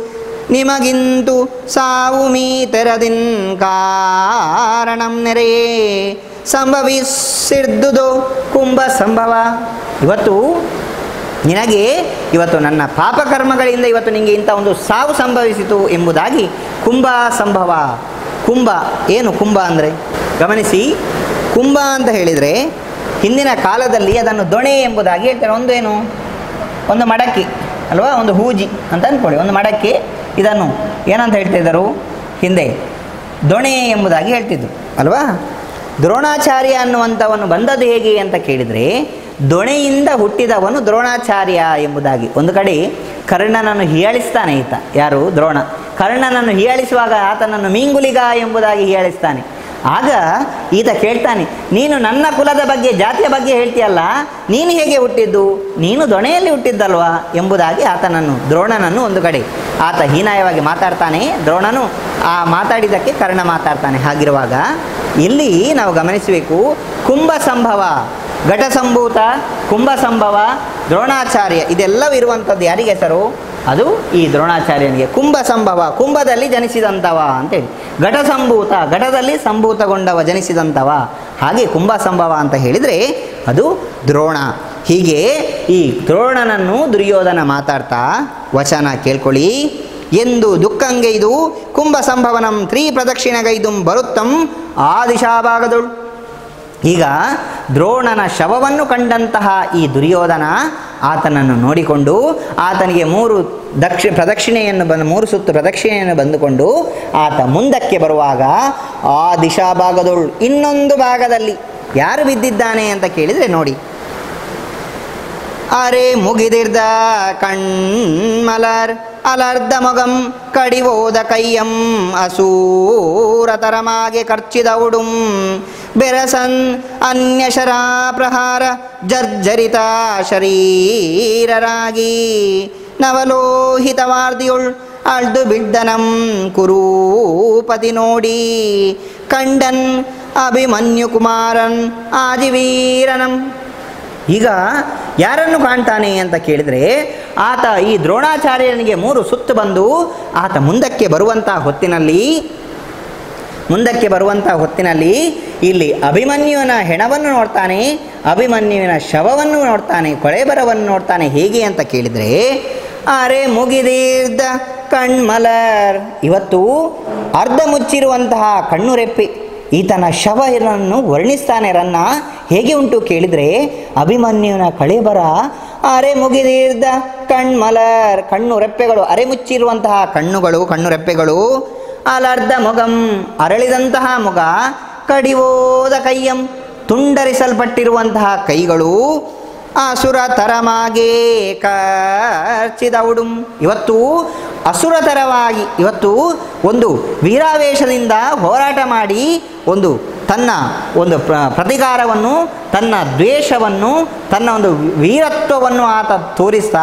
ನಿಮಗಿಂತು ಸಾವು ಮೀತೆರದಿನ್ ಕಾರಣಂ ನೆರೆಯೇ ಸಂಭವಿಸಿರ್ದುದು ಕುಂಭ ಸಂಭವ ಇವತ್ತು ನಿನಗೆ ಇವತ್ತು ನನ್ನ ಪಾಪಕರ್ಮಗಳಿಂದ ಇವತ್ತು ನಿನಗೆ ಇಂಥ ಒಂದು ಸಾವು ಸಂಭವಿಸಿತು ಎಂಬುದಾಗಿ ಕುಂಭ ಸಂಭವ ಕುಂಭ ಏನು ಕುಂಭ ಅಂದರೆ ಗಮನಿಸಿ ಕುಂಭ ಅಂತ ಹೇಳಿದರೆ ಹಿಂದಿನ ಕಾಲದಲ್ಲಿ ಅದನ್ನು ದೊಣೆ ಎಂಬುದಾಗಿ ಹೇಳ್ತಾರೆ ಒಂದು ಏನು ಒಂದು ಮಡಕೆ ಅಲ್ವಾ ಒಂದು ಹೂಜಿ ಅಂತ ಅಂದ್ಕೊಳ್ಳಿ ಒಂದು ಮಡಕೆ ಇದನ್ನು ಏನಂತ ಹೇಳ್ತಿದ್ದರು ಹಿಂದೆ ದೊಣೆ ಎಂಬುದಾಗಿ ಹೇಳ್ತಿದ್ರು ಅಲ್ವಾ ದ್ರೋಣಾಚಾರ್ಯ ಅನ್ನುವಂಥವನು ಬಂದದ್ದು ಹೇಗೆ ಅಂತ ಕೇಳಿದರೆ ದೊಣೆಯಿಂದ ಹುಟ್ಟಿದವನು ದ್ರೋಣಾಚಾರ್ಯ ಎಂಬುದಾಗಿ ಒಂದು ಕಡೆ ಕರ್ಣನನ್ನು ಹೀಯಾಳಿಸ್ತಾನೆ ಈತ ಯಾರು ದ್ರೋಣ ಕರ್ಣನನ್ನು ಹೀಯಾಳಿಸುವಾಗ ಆತನನ್ನು ಮೀಂಗುಲಿಗ ಎಂಬುದಾಗಿ ಹೀಯಾಳಿಸ್ತಾನೆ ಆಗ ಈತ ಕೇಳ್ತಾನೆ ನೀನು ನನ್ನ ಕುಲದ ಬಗ್ಗೆ ಜಾತಿಯ ಬಗ್ಗೆ ಹೇಳ್ತೀಯಲ್ಲ ನೀನು ಹೇಗೆ ಹುಟ್ಟಿದ್ದು ನೀನು ದೊಣೆಯಲ್ಲಿ ಹುಟ್ಟಿದ್ದಲ್ವಾ ಎಂಬುದಾಗಿ ಆತನನ್ನು ದ್ರೋಣನನ್ನು ಒಂದು ಕಡೆ ಆತ ಹೀನಾಯವಾಗಿ ಮಾತಾಡ್ತಾನೆ ದ್ರೋಣನು ಆ ಮಾತಾಡಿದ್ದಕ್ಕೆ ಕರ್ಣ ಮಾತಾಡ್ತಾನೆ ಹಾಗಿರುವಾಗ ಇಲ್ಲಿ ನಾವು ಗಮನಿಸಬೇಕು ಕುಂಭ ಸಂಭವ ಘಟ ಸಂಭೂತ ಕುಂಭ ಸಂಭವ ದ್ರೋಣಾಚಾರ್ಯ ಇದೆಲ್ಲವೂ ಇರುವಂಥದ್ದು ಯಾರಿಗೆ ಹೆಸರು ಅದು ಈ ದ್ರೋಣಾಚಾರ್ಯನಿಗೆ ಕುಂಭ ಸಂಭವ ಕುಂಭದಲ್ಲಿ ಜನಿಸಿದಂಥವ ಅಂತೇಳಿ ಘಟ ಸಂಭೂತ ಘಟದಲ್ಲಿ ಸಂಭೂತಗೊಂಡವ ಜನಿಸಿದಂಥವ ಹಾಗೆ ಕುಂಭ ಸಂಭವ ಅಂತ ಹೇಳಿದರೆ ಅದು ದ್ರೋಣ ಹೀಗೆ ಈ ದ್ರೋಣನನ್ನು ದುರ್ಯೋಧನ ಮಾತಾಡ್ತಾ ವಚನ ಕೇಳ್ಕೊಳ್ಳಿ ಎಂದು ದುಃಖಂಗೈದು ಕುಂಭ ಸಂಭವನಂ ತ್ರೀ ಪ್ರದಕ್ಷಿಣಗೈದು ಬರುತ್ತಂ ಆ ದಿಶಾಭಾಗದೊಳು ಈಗ ದ್ರೋಣನ ಶವವನ್ನು ಕಂಡಂತಹ ಈ ದುರ್ಯೋಧನ ಆತನನ್ನು ನೋಡಿಕೊಂಡು ಆತನಿಗೆ ಮೂರು ದಕ್ಷ ಪ್ರದಕ್ಷಿಣೆಯನ್ನು ಬಂದು ಮೂರು ಸುತ್ತು ಪ್ರದಕ್ಷಿಣೆಯನ್ನು ಬಂದುಕೊಂಡು ಆತ ಮುಂದಕ್ಕೆ ಬರುವಾಗ ಆ ದಿಶಾ ಭಾಗದೊಳು ಇನ್ನೊಂದು ಭಾಗದಲ್ಲಿ ಯಾರು ಬಿದ್ದಿದ್ದಾನೆ ಅಂತ ಕೇಳಿದರೆ ನೋಡಿ ಅರೆ ಮುಗಿದಿರ್ದ ಕಣ್ಮಲರ್ ಅಲರ್ಧ ಮೊಗಂ ಕಡಿವೋದ ಕೈಯಂ ಅಸೂರತರಮಾಗೆ ಖರ್ಚಿದ ಉಡುಂ ಬೆರಸನ್ ಅನ್ಯಶರ ಪ್ರಹಾರ ಜರ್ಜರಿತ ಶರೀರರಾಗಿ ನವಲೋಹಿತವಾರ್ದಿಯೊಳ್ ಅಳ್ದು ಬಿಡ್ದನಂ ಕುರೂಪತಿ ನೋಡಿ ಕಂಡನ್ ಅಭಿಮನ್ಯು ಕುಮಾರನ್ ಆದಿವೀರನಂ ಈಗ ಯಾರನ್ನು ಕಾಣ್ತಾನೆ ಅಂತ ಕೇಳಿದರೆ ಆತ ಈ ದ್ರೋಣಾಚಾರ್ಯನಿಗೆ ಮೂರು ಸುತ್ತು ಬಂದು ಆತ ಮುಂದಕ್ಕೆ ಬರುವಂಥ ಹೊತ್ತಿನಲ್ಲಿ ಮುಂದಕ್ಕೆ ಬರುವಂಥ ಹೊತ್ತಿನಲ್ಲಿ ಇಲ್ಲಿ ಅಭಿಮನ್ಯುವಿನ ಹೆಣವನ್ನು ನೋಡ್ತಾನೆ ಅಭಿಮನ್ಯುವಿನ ಶವವನ್ನು ನೋಡ್ತಾನೆ ಕೊಳೆಬರವನ್ನು ನೋಡ್ತಾನೆ ಹೇಗೆ ಅಂತ ಕೇಳಿದರೆ ಅರೆ ಮುಗಿದೀರ್ದ ಕಣ್ಮಲರ್ ಇವತ್ತು ಅರ್ಧ ಮುಚ್ಚಿರುವಂತಹ ಕಣ್ಣು ರೆಪ್ಪೆ ಈತನ ಶವವನ್ನು ವರ್ಣಿಸ್ತಾನೆ ರನ್ನ ಹೇಗೆ ಉಂಟು ಕೇಳಿದರೆ ಅಭಿಮನ್ಯುವಿನ ಕಳೆಬರ ಅರೆ ಮುಗಿದೀರ್ದ ಕಣ್ಮಲರ್ ಕಣ್ಣು ರೆಪ್ಪೆಗಳು ಅರೆ ಮುಚ್ಚಿರುವಂತಹ ಕಣ್ಣುಗಳು ಕಣ್ಣು ರೆಪ್ಪೆಗಳು ಅಲರ್ಧ ಮೊಗಂ ಅರಳಿದಂತಹ ಮೊಗ ಕಡಿವೋದ ಕೈಯಂ ತುಂಡರಿಸಲ್ಪಟ್ಟಿರುವಂತಹ ಕೈಗಳು ಅಸುರ ತರಮಾಗೆ ಕರ್ಚಿದ ಉಡುಂ ಇವತ್ತು ಅಸುರತರವಾಗಿ ಇವತ್ತು ಒಂದು ವೀರಾವೇಶದಿಂದ ಹೋರಾಟ ಮಾಡಿ ಒಂದು ತನ್ನ ಒಂದು ಪ್ರ ಪ್ರತಿಕಾರವನ್ನು ತನ್ನ ದ್ವೇಷವನ್ನು ತನ್ನ ಒಂದು ವೀರತ್ವವನ್ನು ಆತ ತೋರಿಸ್ತಾ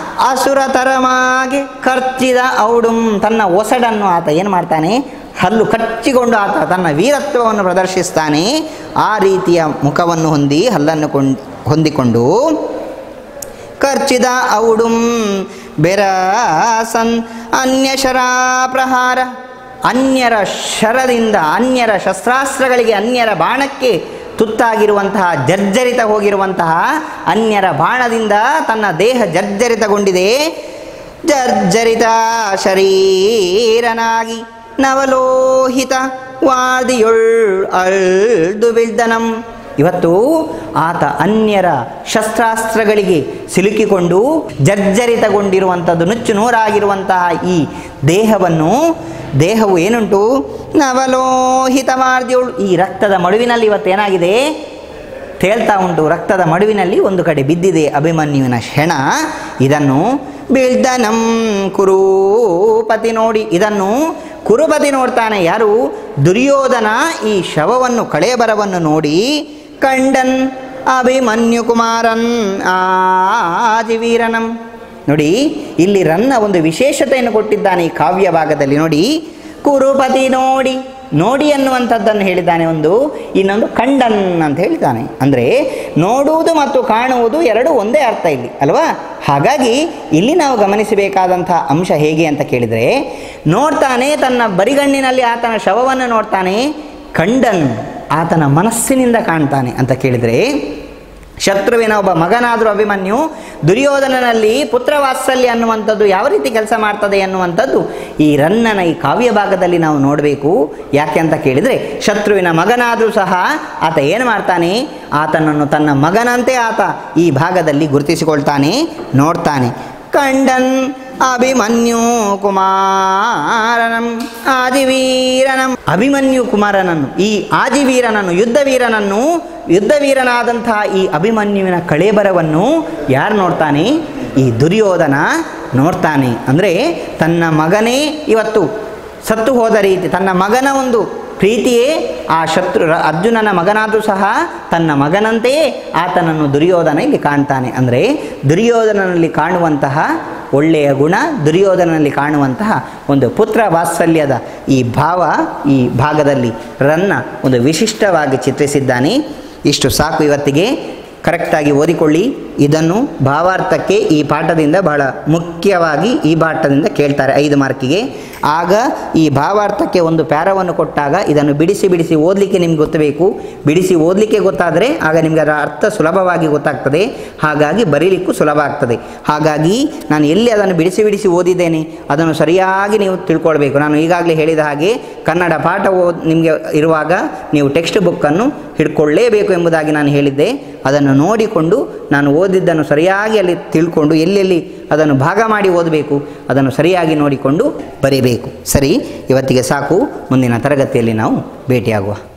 ಅಸುರತರಮಾಗೆ ಖರ್ಚಿದ ಔಡುಂ ತನ್ನ ಒಸಡನ್ನು ಆತ ಏನು ಮಾಡ್ತಾನೆ ಹಲ್ಲು ಕಚ್ಚಿಕೊಂಡು ಆತ ತನ್ನ ವೀರತ್ವವನ್ನು ಪ್ರದರ್ಶಿಸ್ತಾನೆ ಆ ರೀತಿಯ ಮುಖವನ್ನು ಹೊಂದಿ ಹಲ್ಲನ್ನು ಕೊಂಡ್ ಹೊಂದಿಕೊಂಡು ಖರ್ಚಿದ ಔಡುಂ ಬೆರಸನ್ ಅನ್ಯಶರ ಪ್ರಹಾರ ಅನ್ಯರ ಶರದಿಂದ ಅನ್ಯರ ಶಸ್ತ್ರಾಸ್ತ್ರಗಳಿಗೆ ಅನ್ಯರ ಬಾಣಕ್ಕೆ ತುತ್ತಾಗಿರುವಂತಹ ಜರ್ಜರಿತ ಹೋಗಿರುವಂತಹ ಅನ್ಯರ ಬಾಣದಿಂದ ತನ್ನ ದೇಹ ಜರ್ಜರಿತಗೊಂಡಿದೆ ಜರ್ಜರಿತ ಶರೀರನಾಗಿ ನವಲೋಹಿತ ವಾದಿಯೊಳ್ ಅಳ್ದು ಬಿಲ್ದನಂ ಇವತ್ತು ಆತ ಅನ್ಯರ ಶಸ್ತ್ರಾಸ್ತ್ರಗಳಿಗೆ ಸಿಲುಕಿಕೊಂಡು ಜರ್ಜರಿತಗೊಂಡಿರುವಂಥದ್ದು ನುಚ್ಚು ನೂರಾಗಿರುವಂತಹ ಈ ದೇಹವನ್ನು ದೇಹವು ಏನುಂಟು ನವಲೋಹಿತವಾರ್ದಿಯೋಳು ಈ ರಕ್ತದ ಮಡುವಿನಲ್ಲಿ ಇವತ್ತೇನಾಗಿದೆ ತೇಲ್ತಾ ಉಂಟು ರಕ್ತದ ಮಡುವಿನಲ್ಲಿ ಒಂದು ಕಡೆ ಬಿದ್ದಿದೆ ಅಭಿಮನ್ಯುವಿನ ಹೆಣ ಇದನ್ನು ಬಿಳ್ದನಂ ಕುರೂಪತಿ ನೋಡಿ ಇದನ್ನು ಕುರುಪತಿ ನೋಡ್ತಾನೆ ಯಾರು ದುರ್ಯೋಧನ ಈ ಶವವನ್ನು ಕಳೆಬರವನ್ನು ನೋಡಿ ಕಂಡನ್ ಅಭಿಮನ್ಯು ಕುಮಾರನ್ ಆದಿವೀರನಂ ನೋಡಿ ಇಲ್ಲಿ ರನ್ನ ಒಂದು ವಿಶೇಷತೆಯನ್ನು ಕೊಟ್ಟಿದ್ದಾನೆ ಈ ಕಾವ್ಯ ಭಾಗದಲ್ಲಿ ನೋಡಿ ಕುರುಪತಿ ನೋಡಿ ನೋಡಿ ಅನ್ನುವಂಥದ್ದನ್ನು ಹೇಳಿದ್ದಾನೆ ಒಂದು ಇನ್ನೊಂದು ಕಂಡನ್ ಅಂತ ಹೇಳಿದ್ದಾನೆ ಅಂದರೆ ನೋಡುವುದು ಮತ್ತು ಕಾಣುವುದು ಎರಡು ಒಂದೇ ಅರ್ಥ ಇಲ್ಲಿ ಅಲ್ವಾ ಹಾಗಾಗಿ ಇಲ್ಲಿ ನಾವು ಗಮನಿಸಬೇಕಾದಂಥ ಅಂಶ ಹೇಗೆ ಅಂತ ಕೇಳಿದರೆ ನೋಡ್ತಾನೆ ತನ್ನ ಬರಿಗಣ್ಣಿನಲ್ಲಿ ಆತನ ಶವವನ್ನು ನೋಡ್ತಾನೆ ಕಂಡನ್ ಆತನ ಮನಸ್ಸಿನಿಂದ ಕಾಣ್ತಾನೆ ಅಂತ ಕೇಳಿದರೆ ಶತ್ರುವಿನ ಒಬ್ಬ ಮಗನಾದರೂ ಅಭಿಮನ್ಯು ದುರ್ಯೋಧನನಲ್ಲಿ ಪುತ್ರ ವಾತ್ಸಲ್ಯ ಅನ್ನುವಂಥದ್ದು ಯಾವ ರೀತಿ ಕೆಲಸ ಮಾಡ್ತದೆ ಅನ್ನುವಂಥದ್ದು ಈ ರನ್ನನ ಈ ಕಾವ್ಯ ಭಾಗದಲ್ಲಿ ನಾವು ನೋಡಬೇಕು ಯಾಕೆ ಅಂತ ಕೇಳಿದರೆ ಶತ್ರುವಿನ ಮಗನಾದರೂ ಸಹ ಆತ ಏನು ಮಾಡ್ತಾನೆ ಆತನನ್ನು ತನ್ನ ಮಗನಂತೆ ಆತ ಈ ಭಾಗದಲ್ಲಿ ಗುರುತಿಸಿಕೊಳ್ತಾನೆ ನೋಡ್ತಾನೆ ಕಂಡನ್ ಅಭಿಮನ್ಯು ಕುಮಾರನಂ ಆದಿವೀರನಂ ಅಭಿಮನ್ಯು ಕುಮಾರನನ್ನು ಈ ಆದಿವೀರನನ್ನು ಯುದ್ಧವೀರನನ್ನು ಯುದ್ಧವೀರನಾದಂತಹ ಈ ಅಭಿಮನ್ಯುವಿನ ಕಳೇಬರವನ್ನು ಯಾರು ನೋಡ್ತಾನೆ ಈ ದುರ್ಯೋಧನ ನೋಡ್ತಾನೆ ಅಂದರೆ ತನ್ನ ಮಗನೇ ಇವತ್ತು ಸತ್ತು ಹೋದ ರೀತಿ ತನ್ನ ಮಗನ ಒಂದು ಪ್ರೀತಿಯೇ ಆ ಶತ್ರು ರ- ಅರ್ಜುನನ ಮಗನಾದರೂ ಸಹ ತನ್ನ ಮಗನಂತೆಯೇ ಆತನನ್ನು ದುರ್ಯೋಧನ ಇಲ್ಲಿ ಕಾಣ್ತಾನೆ ಅಂದರೆ ದುರ್ಯೋಧನನಲ್ಲಿ ಕಾಣುವಂತಹ ಒಳ್ಳೆಯ ಗುಣ ದುರ್ಯೋಧನನಲ್ಲಿ ಕಾಣುವಂತಹ ಒಂದು ಪುತ್ರ ವಾತ್ಸಲ್ಯದ ಈ ಭಾವ ಈ ಭಾಗದಲ್ಲಿ ರನ್ನ ಒಂದು ವಿಶಿಷ್ಟವಾಗಿ ಚಿತ್ರಿಸಿದ್ದಾನೆ ಇಷ್ಟು ಸಾಕು ಇವತ್ತಿಗೆ ಕರೆಕ್ಟಾಗಿ ಓದಿಕೊಳ್ಳಿ ಇದನ್ನು ಭಾವಾರ್ಥಕ್ಕೆ ಈ ಪಾಠದಿಂದ ಬಹಳ ಮುಖ್ಯವಾಗಿ ಈ ಪಾಠದಿಂದ ಕೇಳ್ತಾರೆ ಐದು ಮಾರ್ಕಿಗೆ ಆಗ ಈ ಭಾವಾರ್ಥಕ್ಕೆ ಒಂದು ಪ್ಯಾರವನ್ನು ಕೊಟ್ಟಾಗ ಇದನ್ನು ಬಿಡಿಸಿ ಬಿಡಿಸಿ ಓದಲಿಕ್ಕೆ ನಿಮ್ಗೆ ಗೊತ್ತಬೇಕು ಬಿಡಿಸಿ ಓದಲಿಕ್ಕೆ ಗೊತ್ತಾದರೆ ಆಗ ನಿಮಗೆ ಅದರ ಅರ್ಥ ಸುಲಭವಾಗಿ ಗೊತ್ತಾಗ್ತದೆ ಹಾಗಾಗಿ ಬರೀಲಿಕ್ಕೂ ಸುಲಭ ಆಗ್ತದೆ ಹಾಗಾಗಿ ನಾನು ಎಲ್ಲಿ ಅದನ್ನು ಬಿಡಿಸಿ ಬಿಡಿಸಿ ಓದಿದ್ದೇನೆ ಅದನ್ನು ಸರಿಯಾಗಿ ನೀವು ತಿಳ್ಕೊಳ್ಬೇಕು ನಾನು ಈಗಾಗಲೇ ಹೇಳಿದ ಹಾಗೆ ಕನ್ನಡ ಪಾಠ ಓದ್ ನಿಮಗೆ ಇರುವಾಗ ನೀವು ಟೆಕ್ಸ್ಟ್ ಬುಕ್ಕನ್ನು ಹಿಡ್ಕೊಳ್ಳೇಬೇಕು ಎಂಬುದಾಗಿ ನಾನು ಹೇಳಿದ್ದೆ ಅದನ್ನು ನೋಡಿಕೊಂಡು ನಾನು ಓದಿದ್ದನ್ನು ಸರಿಯಾಗಿ ಅಲ್ಲಿ ತಿಳ್ಕೊಂಡು ಎಲ್ಲೆಲ್ಲಿ ಅದನ್ನು ಭಾಗ ಮಾಡಿ ಓದಬೇಕು ಅದನ್ನು ಸರಿಯಾಗಿ ನೋಡಿಕೊಂಡು ಬರೀಬೇಕು ಸರಿ ಇವತ್ತಿಗೆ ಸಾಕು ಮುಂದಿನ ತರಗತಿಯಲ್ಲಿ ನಾವು ಭೇಟಿಯಾಗುವ